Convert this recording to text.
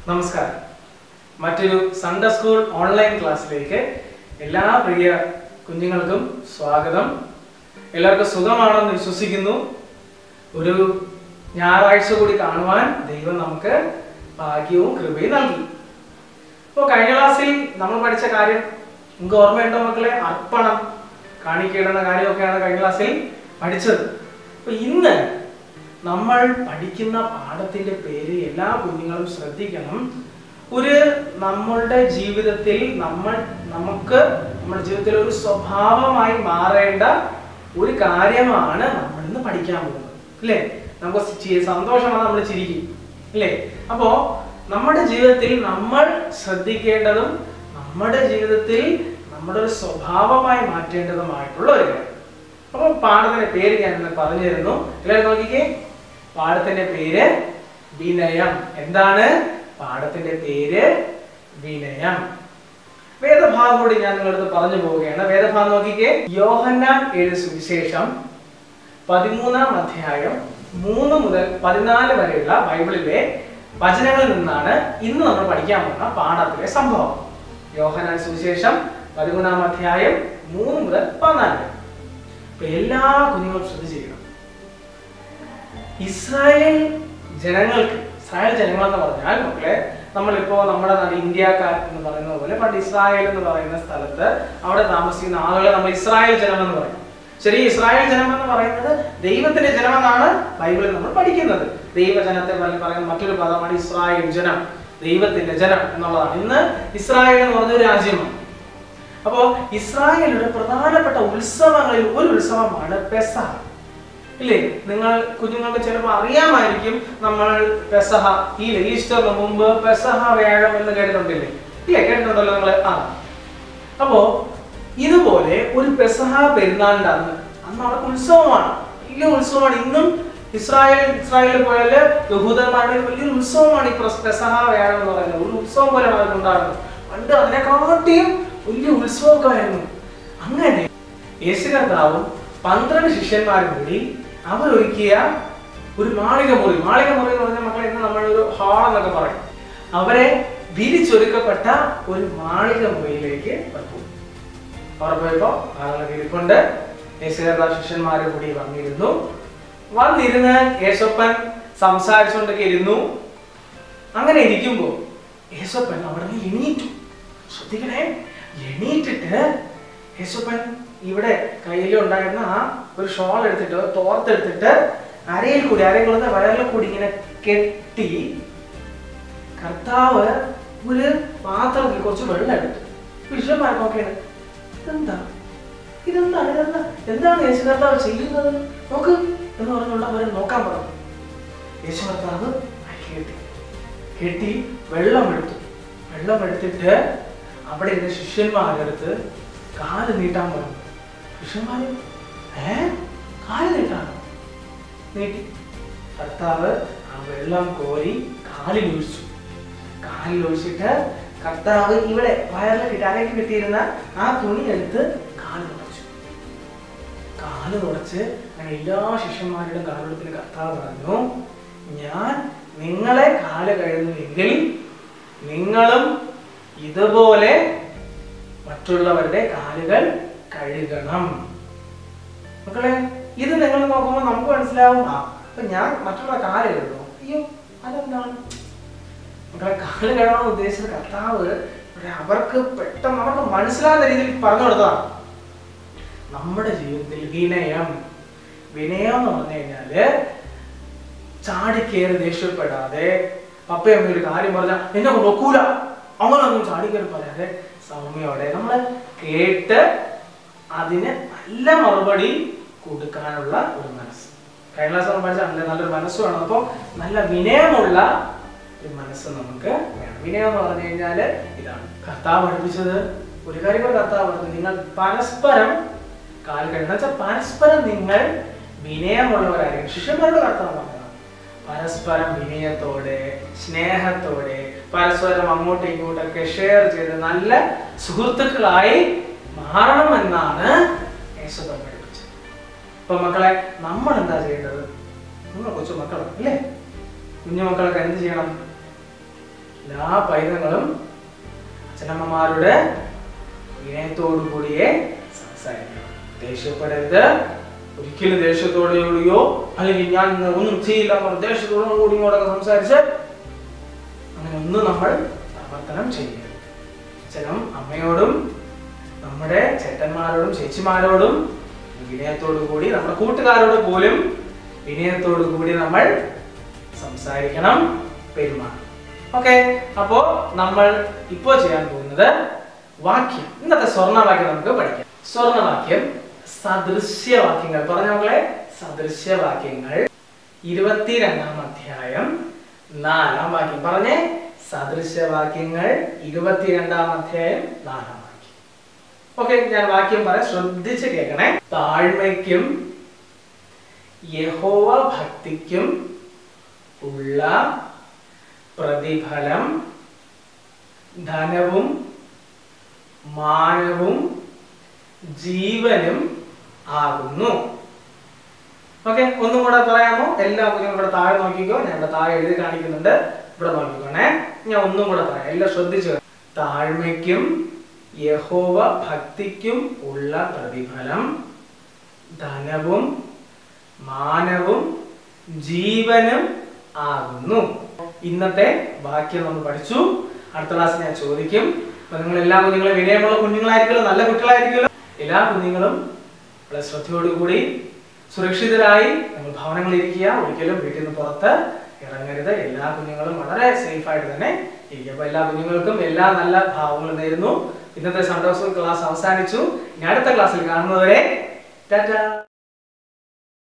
നമസ്കാരം മറ്റൊരു Sunday school online ക്ലാസ്സിലേക്ക് എല്ലാ പ്രിയ കുഞ്ഞുങ്ങൾക്കും സ്വാഗതം എല്ലാവർക്കും സുഖമാണെന്ന് വിശ്വസിക്കുന്നു ഒരു ഞായറാഴ്ച കൂടി കാണുവാൻ ദൈവം നമുക്ക് ഭാഗ്യവും കൃപയും നൽകി അപ്പോൾ കഴിഞ്ഞ ക്ലാസ്സിൽ നമ്മൾ പഠിച്ച കാര്യം നിങ്ങൾക്ക് ഓർമ്മയുണ്ടോ മക്കളെ അർപ്പണം കാണിക്കേണ്ടുന്ന കാര്യമൊക്കെയാണ് കഴിഞ്ഞ ക്ലാസ്സിൽ പഠിച്ചത് അപ്പൊ ഇന്ന് നമ്മൾ പഠിക്കുന്ന പാഠത്തിന്റെ പേര് എല്ലാ കുഞ്ഞുങ്ങളും ശ്രദ്ധിക്കണം ഒരു നമ്മളുടെ ജീവിതത്തിൽ നമ്മൾ നമുക്ക് നമ്മുടെ ജീവിതത്തിൽ ഒരു സ്വഭാവമായി മാറേണ്ട ഒരു കാര്യമാണ് നമ്മൾ ഇന്ന് പഠിക്കാൻ പോകുന്നത് അല്ലേ നമുക്ക് ചി- സന്തോഷമാണ് നമ്മൾ ചിരിക്കും അല്ലേ അപ്പോ നമ്മുടെ ജീവിതത്തിൽ നമ്മൾ ശ്രദ്ധിക്കേണ്ടതും നമ്മുടെ ജീവിതത്തിൽ നമ്മുടെ ഒരു സ്വഭാവമായി മാറ്റേണ്ടതുമായിട്ടുള്ള ഒരു കാര്യം അപ്പോൾ പാഠത്തിന്റെ പേര് ഞാൻ ഇന്ന് പറഞ്ഞു തരുന്നു എല്ലാവരും നോക്കിക്കേ പാഠത്തിന്റെ പേര് വിനയം എന്താണ് പാഠത്തിന്റെ പേര് വിനയം വേദഭാഗം കൂടി ഞാൻ നിങ്ങളടുത്ത് പറഞ്ഞു പോവുകയാണ് വേദഭാഗം നോക്കിക്കേ യോഹന്നാൻ ഏഴ് സുവിശേഷം പതിമൂന്നാം അധ്യായം മൂന്ന് മുതൽ പതിനാല് വരെയുള്ള ബൈബിളിലെ വചനങ്ങളിൽ നിന്നാണ് ഇന്ന് നമ്മൾ പഠിക്കാൻ പോകുന്ന പാഠത്തിലെ സംഭവം യോഹനാൻ സുവിശേഷം പതിമൂന്നാം അധ്യായം മൂന്ന് മുതൽ പതിനാല് വരെ അപ്പൊ എല്ലാ കുഞ്ഞുങ്ങളും ശ്രദ്ധിച്ചിരിക്കണം ഇസ്രായേൽ ജനങ്ങൾക്ക് ഇസ്രായേൽ ജനങ്ങൾ എന്ന് പറഞ്ഞാൽ മക്കളെ നമ്മളിപ്പോ നമ്മുടെ നാട് ഇന്ത്യക്കാർ എന്ന് പറയുന്ന പോലെ പണ്ട് ഇസ്രായേൽ എന്ന് പറയുന്ന സ്ഥലത്ത് അവിടെ താമസിക്കുന്ന ആളുകളെ നമ്മൾ ഇസ്രായേൽ ജനം എന്ന് പറയും ശരി ഇസ്രായേൽ ജനം എന്ന് പറയുന്നത് ദൈവത്തിന്റെ ജനമെന്നാണ് ബൈബിളിൽ നമ്മൾ പഠിക്കുന്നത് ദൈവജനത്തെ പല- പറയുന്ന മറ്റൊരു പദമാണ് ഇസ്രായേൽ ജനം ദൈവത്തിന്റെ ജനം എന്നുള്ളതാണ് ഇന്ന് ഇസ്രായേൽ എന്ന് പറഞ്ഞ ഒരു രാജ്യമാണ് അപ്പോ ഇസ്രായേലിയുടെ പ്രധാനപ്പെട്ട ഉത്സവങ്ങളിൽ ഒരു ഉത്സവമാണ് പെസഹ ഇല്ലേ നിങ്ങൾ കുഞ്ഞുങ്ങൾക്ക് ചിലപ്പോൾ അറിയാമായിരിക്കും നമ്മൾ പെസഹ ഈ ഈസ്റ്ററിന് മുമ്പ് പെസഹ വ്യാഴം എന്ന് കേട്ടിട്ടുണ്ടില്ലേ ഇല്ലേ കേട്ടിട്ടുണ്ടല്ലോ നിങ്ങൾ ആ അപ്പോ ഇതുപോലെ ഒരു പെസഹ പെരുന്നാളിന്റെ അന്ന് അന്ന് അവിടെ ഉത്സവമാണ് വലിയ ഉത്സവമാണ് ഇന്നും ഇസ്രായേൽ ഇസ്രായേലിൽ പോയാല് യഹൂദന്മാരുടെ വലിയൊരു ഉത്സവമാണ് ഈ പ്രസ്- പെസഹ വ്യാഴം എന്ന് പറയുന്നത് ഒരു ഉത്സവം പോലെയാണ് അവർക്ക് ഉണ്ടാകുന്നത് പണ്ട് അതിനെക്കാട്ടിയും വലിയ ഉത്സവമൊക്കെ ആയിരുന്നു അങ്ങനെ യേശു കർത്താവും പന്ത്രണ്ട് ശിഷ്യന്മാരും കൂടി അവർ ഒരുക്കിയ ഒരു മാളിക മുറി മാളിക മുറി എന്ന് പറഞ്ഞാൽ മക്കളെ ഇന്ന് നമ്മളൊരു ഹാൾ എന്നൊക്കെ പറയും അവരെ വിരിച്ചൊരുക്കപ്പെട്ട ഒരു മാളിക മുറിയിലേക്ക് അവർ പോയി അവിടെ പോയപ്പോ ആളുകളൊക്കെ ഇരിപ്പുണ്ട് യേശുകർത്താവ് ശിഷ്യന്മാരും കൂടി വന്നിരുന്നു വന്നിരുന്ന് യേശപ്പൻ സംസാരിച്ചുകൊണ്ടൊക്കെ ഇരുന്നു അങ്ങനെ ഇരിക്കുമ്പോ യേശപ്പൻ അവിടെ നിന്ന് എണീറ്റു ശ്രദ്ധിക്കണേ എണീറ്റിട്ട് യേശപ്പൻ ഇവിടെ കയ്യിലുണ്ടായിരുന്ന ആ ഒരു ഷോൾ എടുത്തിട്ട് തോർത്തെടുത്തിട്ട് അരയിൽ കൂടി അരയിൽ കൂടെ വയറിൽ കൂടി ഇങ്ങനെ കെട്ടി കർത്താവ് ഒരു പാത്രത്തിൽ കുറച്ച് വെള്ളം എടുത്തു വിഷയമായി നോക്കിയാണ് ഇതെന്താ ഇതെന്താണ് ഇതെന്താ എന്താണ് യേശു കർത്താവ് ചെയ്യുന്നത് നോക്ക് എന്ന് പറഞ്ഞുകൊണ്ട് അവരെ നോക്കാൻ പറഞ്ഞു യേശു കർത്താവ് അത് കെട്ടി കെട്ടി വെള്ളം എടുത്തു വെള്ളം എടുത്തിട്ട് അവിടെ ഇരുന്ന ശിഷ്യന്മാരെടുത്ത് കാല് നീട്ടാൻ പറഞ്ഞു ശിഷ്യന്മാര് ഏ കാല് നീട്ടാനോ നീട്ടി കർത്താവ് ആ വെള്ളം കോരി കാലിൽ ഒഴിച്ചു കാലിൽ ഒഴിച്ചിട്ട് കർത്താവ് ഇവിടെ വയറിൽ കിട്ടി അരയ്ക്ക് കിട്ടിയിരുന്ന ആ തുണി എടുത്ത് കാല് തുടച്ചു കാല് തുടച്ച് അങ്ങനെ എല്ലാ ശിഷ്യന്മാരുടെ കാലെടുത്തിന് കർത്താവ് പറഞ്ഞു ഞാൻ നിങ്ങളെ കാല് കഴുകുന്നുവെങ്കിൽ നിങ്ങളും ഇതുപോലെ മറ്റുള്ളവരുടെ കാലുകൾ കഴുകണം മക്കളെ ഇത് നിങ്ങൾ നോക്കുമ്പോൾ നമുക്ക് മനസ്സിലാവും ആ അപ്പൊ ഞാൻ മറ്റുള്ള കാല് കഴുകണോ അയ്യോ അതെന്താണ് മക്കളെ കാല് കഴുകണമെന്ന് ഉദ്ദേശിച്ചത് കർത്താവ് ഇവിടെ അവർക്ക് പെട്ടെന്ന് അവർക്ക് മനസ്സിലാകുന്ന രീതിയിൽ പറഞ്ഞു കൊടുത്തതാണ് നമ്മുടെ ജീവിതത്തിൽ വിനയം വിനയം എന്ന് പറഞ്ഞു കഴിഞ്ഞാല് ചാടിക്കേറി ദേഷ്യപ്പെടാതെ പപ്പയമ്മ ഒരു കാര്യം പറഞ്ഞാൽ എന്നെ കൊണ്ട് ഒക്കൂല അങ്ങനൊന്നും ചാടിക്കേറി പറയാതെ സൗമ്യോടെ നമ്മൾ കേട്ട് അതിന് നല്ല മറുപടി കൊടുക്കാനുള്ള ഒരു മനസ്സ് കഴിഞ്ഞ ക്ലാസ് നമ്മൾ പഠിച്ച നല്ല നല്ലൊരു മനസ്സ് വേണം അപ്പോൾ നല്ല വിനയമുള്ള ഒരു മനസ്സ് നമുക്ക് വേണം വിനയം എന്ന് പറഞ്ഞു കഴിഞ്ഞാൽ ഇതാണ് കർത്താവ് പഠിപ്പിച്ചത് ഒരു കാര്യം കൂടെ കർത്താവ് പറഞ്ഞു നിങ്ങൾ പരസ്പരം കാൽ കഴിയുന്ന വെച്ചാൽ പരസ്പരം നിങ്ങൾ വിനയമുള്ളവരായിരിക്കും ശിഷ്യന്മാരുടെ കർത്താവ് പറഞ്ഞതാണ് പരസ്പരം വിനയത്തോടെ സ്നേഹത്തോടെ പരസ്പരം അങ്ങോട്ടും ഇങ്ങോട്ടൊക്കെ ഷെയർ ചെയ്ത് നല്ല സുഹൃത്തുക്കളായി മാറണമെന്നാണ് യേശുദം പഠിപ്പിച്ചത് ഇപ്പൊ മക്കളെ നമ്മൾ എന്താ ചെയ്യേണ്ടത് നിങ്ങൾ കൊച്ചു മക്കളാണ് അല്ലേ കുഞ്ഞു മക്കളൊക്കെ എന്ത് ചെയ്യണം എല്ലാ പൈതങ്ങളും അച്ഛനമ്മമാരുടെ വിനയത്തോടു കൂടിയേ സംസാരിക്കണം ദേഷ്യപ്പെടരുത് ഒരിക്കലും ദേഷ്യത്തോടെയോ അല്ലെങ്കിൽ ഞാൻ ഇന്ന് ഒന്നും ചെയ്യില്ല എന്ന് പറഞ്ഞ് ദേഷ്യത്തോടും കൂടി ഇങ്ങോട്ടൊക്കെ സംസാരിച്ച് അങ്ങനെ ഒന്നും നമ്മൾ പ്രവർത്തനം ചെയ്യരുത് അച്ഛനും അമ്മയോടും നമ്മുടെ ചേട്ടന്മാരോടും ചേച്ചിമാരോടും വിനയത്തോടു കൂടി നമ്മുടെ കൂട്ടുകാരോട് പോലും വിനയത്തോടു കൂടി നമ്മൾ സംസാരിക്കണം പെരുമാറണം ഓക്കെ അപ്പോ നമ്മൾ ഇപ്പോ ചെയ്യാൻ പോകുന്നത് വാക്യം ഇന്നത്തെ സ്വർണ്ണവാക്യം നമുക്ക് പഠിക്കാം സ്വർണ്ണവാക്യം സദൃശ്യവാക്യങ്ങൾ പറഞ്ഞ മക്കളെ സദൃശ്യവാക്യങ്ങൾ ഇരുപത്തിരണ്ടാം അധ്യായം നാലാം വാക്യം പറഞ്ഞേ സദൃശ്യവാക്യങ്ങൾ ഇരുപത്തിരണ്ടാം അധ്യായം നാലാം വാക്യം ഓക്കെ ഞാൻ വാക്യം പറയാം ശ്രദ്ധിച്ച് കേൾക്കണേ താഴ്മയ്ക്കും യഹോവ ഭക്തിക്കും ഉള്ള പ്രതിഫലം ധനവും മാനവും ജീവനും ആകുന്നു ഓക്കെ ഒന്നും കൂടെ പറയാമോ എല്ലാ കുഞ്ഞുങ്ങളും ഇവിടെ താഴെ നോക്കിക്കോ ഞാൻ ഇവിടെ താഴെ എഴുതി കാണിക്കുന്നുണ്ട് ഇവിടെ നോക്കിക്കോണേ ഞാൻ ഒന്നും കൂടെ പറയാം എല്ലാം ശ്രദ്ധിച്ചു കേട്ടോ. താഴ്മയ്ക്കും യഹോവ ഭക്തിക്കും ഉള്ള പ്രതിഫലം ധനവും മാനവും ജീവനും ആകുന്നു ഇന്നത്തെ വാക്യം നമ്മൾ പഠിച്ചു അടുത്ത ക്ലാസ് ഞാൻ ചോദിക്കും അപ്പൊ നിങ്ങൾ എല്ലാ കുഞ്ഞുങ്ങളും വിനയമുള്ള കുഞ്ഞുങ്ങളായിരിക്കുമല്ലോ നല്ല കുട്ടികളായിരിക്കുമല്ലോ എല്ലാ കുഞ്ഞുങ്ങളും വളരെ ശ്രദ്ധയോടുകൂടി സുരക്ഷിതരായി നിങ്ങൾ ഭവനങ്ങളിൽ ഇരിക്കുക ഒരിക്കലും വീട്ടിൽ നിന്ന് പുറത്ത് ഇറങ്ങരുത് എല്ലാ കുഞ്ഞുങ്ങളും വളരെ സേഫ് ആയിട്ട് തന്നെ ഇരിക്കുക അപ്പൊ എല്ലാ കുഞ്ഞുങ്ങൾക്കും എല്ലാ നല്ല ഭാവങ്ങളും നേരുന്നു ഇന്നത്തെ സന്തോഷം ക്ലാസ് അവസാനിച്ചു ഇനി അടുത്ത ക്ലാസ്സിൽ കാണുന്നവരെ ടാറ്റാ